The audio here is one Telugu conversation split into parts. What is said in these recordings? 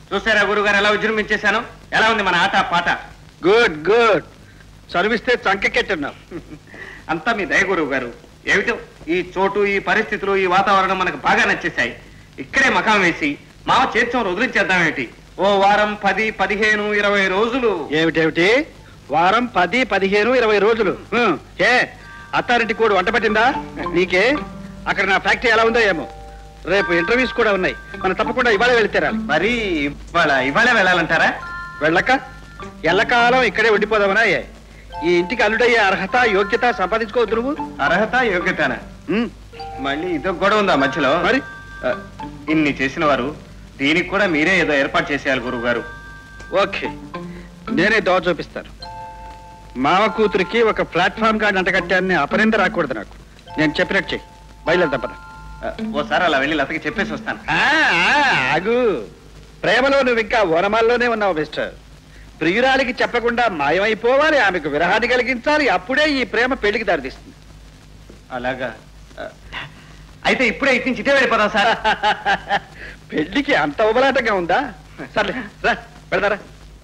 చూసారా గురుగారు ఎలా విజృంభించేశాను ఎలా ఉంది మన ఆట పాట గుడ్ గుడ్ చదివిస్తే చంకెట్టున్నావు అంతా మీ దయ గురువు గారు ఏమిటో ఈ చోటు ఈ పరిస్థితులు ఈ వాతావరణం మనకు బాగా నచ్చేశాయి ఇక్కడే మకాం వేసి మావ చేర్చం వదిలించేద్దామేంటి ఓ వారం పది పదిహేను ఇరవై రోజులు ఏమిటేమిటి వారం పది పదిహేను ఇరవై రోజులు హ్మ్. ఏ అత్తారింటి కూడా వంట పట్టిందా నీకే అక్కడ నా ఫ్యాక్టరీ ఎలా ఉందో ఏమో రేపు ఇంటర్వ్యూస్ కూడా ఉన్నాయి మనం తప్పకుండా ఇవాళ వెళితేరాలి మరి ఇవాళ ఇవాళే వెళ్ళాలంటారా వెళ్ళక ఎల్లకాలం ఇక్కడే ఉండిపోదామనా ఏ? ఈ ఇంటికి అల్లుడయ్యే అర్హత యోగ్యత సంపాదించుకోవద్దు నువ్వు అర్హత యోగ్యతనా హ్మ్. మళ్ళీ ఇదో గొడవ ఉందా మధ్యలో మరి ఆ, ఇన్ని చేసిన వారు దీనికి కూడా మీరే ఏదో ఏర్పాటు చేసేయాలి గురువు గారు ఓకే నేనే దోవ చూపిస్తాను మామ కూతురికి ఒక ప్లాట్ఫామ్ గార్డ్ అంటగట్టాన్ని అపనింద రాకూడదు నాకు నేను చెప్పినట్టు చెయ్యి బయలుదేరదాం పద ఆ, ఓసారి అలా వెళ్ళి లతకి చెప్పేసి వస్తాను ఆ, ఆ, ఆగు ప్రేమలో నువ్వు ఇంకా ఓనమాల్లోనే ఉన్నావు మిస్టర్ ప్రియురాలికి చెప్పకుండా మాయమైపోవాలి ఆమెకు విరహాన్ని కలిగించాలి అప్పుడే ఈ ప్రేమ పెళ్లికి దారితీస్తుంది అలాగా ఆ, అయితే ఇప్పుడే ఇటు నుంచి ఇటే వెళ్ళిపోదాం సార్ పెళ్లికి అంత ఉబలాటంగా ఉందా సర్లే రా పెడతారా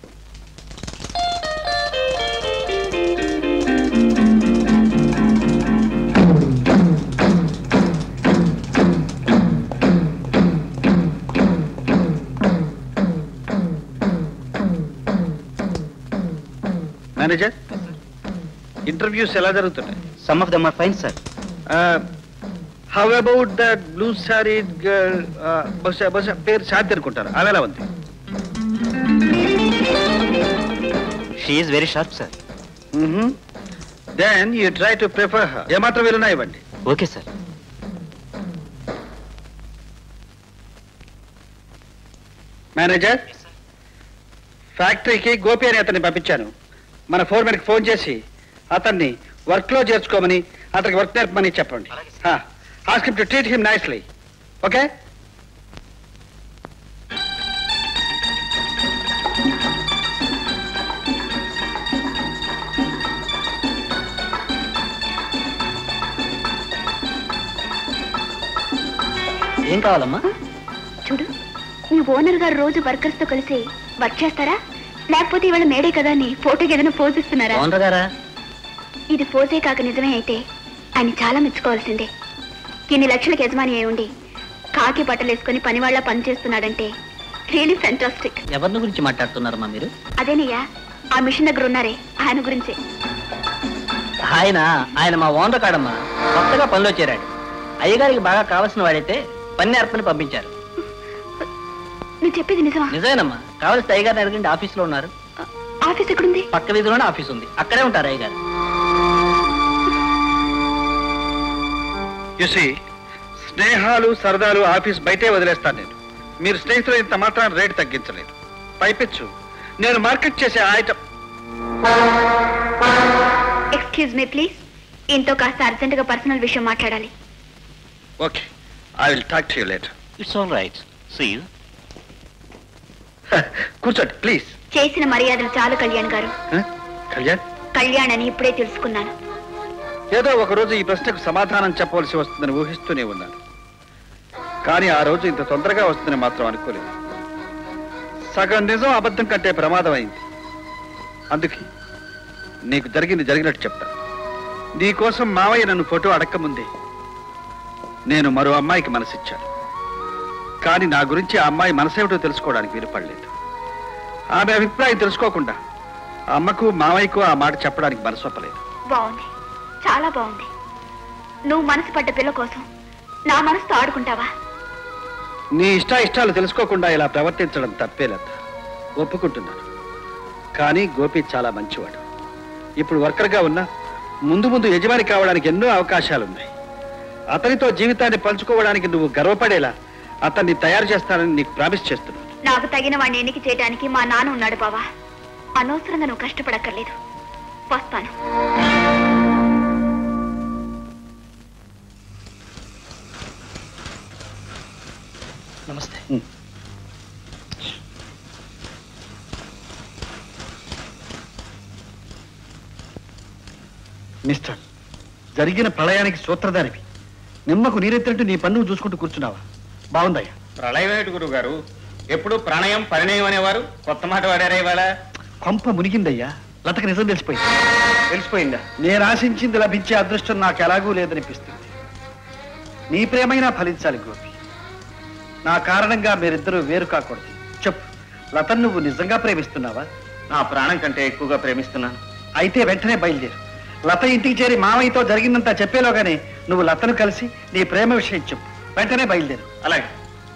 మేనేజర్ ఇంటర్వ్యూస్ ఎలా జరుగుతున్నాయి some of them are fine sir how about that blue sari girl బహుశా బహుశా పేరు శాంతి అనుకుంటారు ఆమె ఎలా ఉంది she is very sharp sir then you try to prefer ఏమాత్రం వీలున్నా ఇవ్వండి ఓకే సార్ మేనేజర్ ఫ్యాక్టరీకి గోపి అని అతన్ని పంపించాను మన ఫోర్మెన్కి ఫోన్ చేసి అతన్ని వర్క్లో చేర్చుకోమని అతనికి వర్క్ నేర్పమని చెప్పండి ask to treat him nicely okay ఏం కావాలమ్మా చూడు మీ ఓనర్ గారు రోజు వర్కర్స్ తో కలిసి వర్క్ చేస్తారా లేకపోతే ఇవాళ మేడే కదా అని ఫోటోకి ఏదైనా పోజ్ ఇస్తున్నారా ఓనర్ గారా ఇది పోజే కాక నిజమే అయితే ఆయన చాలా మెచ్చుకోవాల్సిందే ఇన్ని లక్షలకు యజమాని అయి ఉండి కాకి బట్టలు వేసుకొని పని వాళ్ళ పని చేస్తున్నాడంటే రియలీ ఫెంటాస్టిక్ ఎవరిని గురించి మాట్లాడుతున్నారమ్మా మీరు అదేనయ్యా ఆ మిషన్ దగ్గర ఉన్నారే ఆయన గురించే ఆయన ఆయన మా ఓనర్ కాడమ్మా కొత్తగా పనిలో చేరాడు అయ్యగారికి బాగా కావాల్సిన వాడైతే పని నేర్పని పంపించారు నువ్వు చెప్పేది నిజమా నిజమేనమ్మా కావలసిన అయ్యగారిని అడగండి ఆఫీస్లో ఉన్నారు ఆఫీస్ ఎక్కడుంది పక్క వీధిలోనే ఆఫీస్ ఉంది అక్కడే ఉంటారు అయ్యగారు యుసి స్నేహాలు సరదాలు ఆఫీస్ బయటే వదిలేస్తాను నేను మీరు స్నేహితులు ఇంత మాత్రం రేటు తగ్గించలేదు పైపెచ్చు నేను మార్కెట్ చేసే ఐటమ్ ఎక్స్క్యూజ్ మీ ప్లీజ్ ఇంతో కాస్త అర్జెంట్ గా పర్సనల్ విషయం మాట్లాడాలి okay I will talk to you later it's all right see కూర్చోండి ప్లీజ్ చేసిన మర్యాదలు చాలు కళ్యాణ్ గారు కళ్యాణ్ కళ్యాణ్ అని ఇప్పుడే తెలుసుకున్నాను ఏదో ఒక రోజు ఈ ప్రశ్నకు సమాధానం చెప్పవలసి వస్తుందని ఊహిస్తూనే ఉన్నాను కానీ ఆ రోజు ఇంత తొందరగా వస్తుందని మాత్రం అనుకోలేదు సగం నిజం అబద్ధం కంటే ప్రమాదం అయింది అందుకే నీకు జరిగింది జరిగినట్టు చెప్తా నీ కోసం మావయ్య నన్ను ఫోటో అడక్కముందే నేను మరో అమ్మాయికి మనసిచ్చాను కానీ నా గురించి ఆ అమ్మాయి మనసేమిటో తెలుసుకోవడానికి వీలుపడలేదు ఆమె అభిప్రాయం తెలుసుకోకుండా ఆ అమ్మకు మావయ్యకు ఆ మాట చెప్పడానికి మనసొప్పలేదు బాగుంది చాలా బాగుంది నువ్వు మనసు పడ్డ పిల్ల కోసం నా మనసుతో ఆడుకుంటావా నీ ఇష్ట ఇష్టాలు తెలుసుకోకుండా ఇలా ప్రవర్తించడం తప్పేలేదు ఒప్పుకుంటున్నాను కానీ గోపి చాలా మంచివాడు ఇప్పుడు వర్కర్గా ఉన్నా ముందు ముందు యజమాని కావడానికి ఎన్నో అవకాశాలు ఉన్నాయి అతనితో జీవితాన్ని పంచుకోవడానికి నువ్వు గర్వపడేలా అతన్ని తయారు చేస్తానని నీకు ప్రామిస్ చేస్తున్నాను నాకు తగిన వాడిని ఎన్నిక చేయడానికి మా నాన్న ఉన్నాడు బావా అనవసరంగా నువ్వు కష్టపడక్కర్లేదు వస్తాను నమస్తే మిస్టర్ జరిగిన ప్రళయానికి సూత్రధారివి నిమ్మకు నీరెత్తినట్టు నీ పన్ను చూసుకుంటూ కూర్చున్నావా బాగుందయ్యా ప్రళయం ఏమిటి గురువు గారు ఎప్పుడు ప్రణయం పరిణయం అనేవారు కొత్త మాట వాడారా ఇవాళ కొంప మునిగిందయ్యా లతకి నిజం తెలిసిపోయింది తెలిసిపోయిందా నేను ఆశించింది లభించే అదృష్టం నాకు ఎలాగూ లేదనిపిస్తుంది నీ ప్రేమైనా ఫలించాలి గోపి నా కారణంగా మీరిద్దరూ వేరు కాకూడదు చెప్పు లతను నువ్వు నిజంగా ప్రేమిస్తున్నావా నా ప్రాణం కంటే ఎక్కువగా ప్రేమిస్తున్నాను అయితే వెంటనే బయలుదేరు లత ఇంటికి చేరి మామయ్యతో జరిగిందంతా చెప్పేలోగానే నువ్వు లతను కలిసి నీ ప్రేమ విషయం చెప్పు వెంటనే బయలుదేరు అలాగే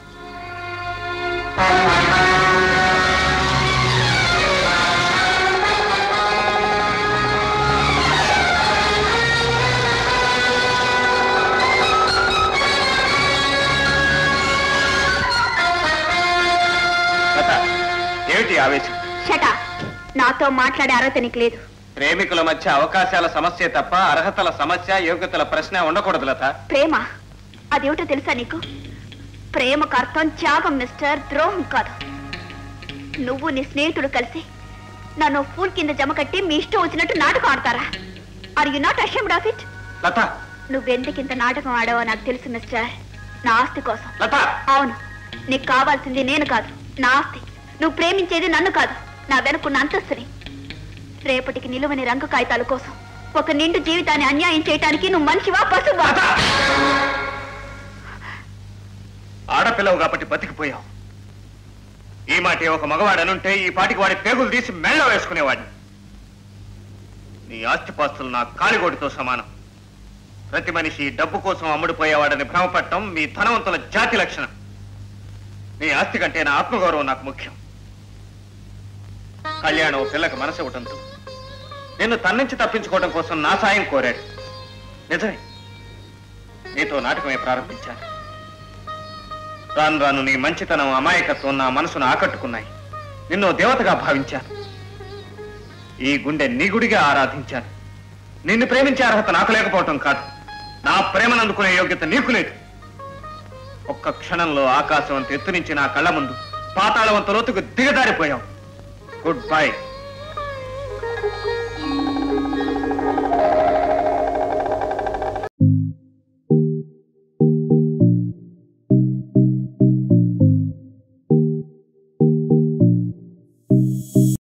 లత, ఏమిటి ఆవేశం షటా నాతో మాట్లాడే అర్హత నీకు లేదు ప్రేమికుల మధ్య అవకాశాల సమస్య తప్ప అర్హతల సమస్య యోగ్యతల ప్రశ్న ఉండకూడదు లత ప్రేమ అదేమిటో తెలుసా నీకు ప్రేమకు అర్థం త్యాగం మిస్టర్ ద్రోహం కాదు నువ్వు నీ స్నేహితుడు కలిసి నన్ను ఫూల్ కింద జమ కట్టి మీ ఇష్టం వచ్చినట్టు నాటకం ఆడతారా are you not ashamed of it Latha నువ్వెందుకింత నాటకం ఆడావో నాకు తెలుసు మిస్టర్ నా ఆస్తి కోసం లత అవును నీకు కావాల్సింది నేను కాదు నా ఆస్తి నువ్వు ప్రేమించేది నన్ను కాదు నా వెనుకున్న అంతస్తుని రేపటికి నిలువని రంగు కాగితాల కోసం ఒక నిండు జీవితాన్ని అన్యాయం చేయటానికి నువ్వు మనిషివా పశువా లత! ఆడపిల్లవు కాబట్టి బతికిపోయావు ఈ మాట ఒక మగవాడనుంటే ఈ పాటికి వాడి పేగులు తీసి మెళ్ళ వేసుకునేవాడిని నీ ఆస్తిపాస్తులు నా కాలిగోటితో సమానం ప్రతి మనిషి డబ్బు కోసం అమ్ముడుపోయేవాడని భ్రమపట్టం మీ ధనవంతుల జాతి లక్షణం నీ ఆస్తి కంటే నా ఆత్మగౌరవం నాకు ముఖ్యం కళ్యాణం ఓ పిల్లకి మనసు ఇవ్వటంతో నిన్ను తన్నించి తప్పించుకోవడం కోసం నా సాయం కోరాడు నిజమే నీతో నాటకమే ప్రారంభించాను రాను రాను నీ మంచితనం అమాయకత్వం నా మనసును ఆకట్టుకున్నాయి నిన్ను దేవతగా భావించాను ఈ గుండె నీ గుడిగా ఆరాధించాను నిన్ను ప్రేమించే అర్హత నాకు లేకపోవటం కాదు నా ప్రేమను అందుకునే యోగ్యత నీకు లేదు ఒక్క క్షణంలో ఆకాశం అంత ఎత్తు నుంచి నా కళ్ళ ముందు పాతాళవంత లోతుకు దిగజారిపోయావు గుడ్ బై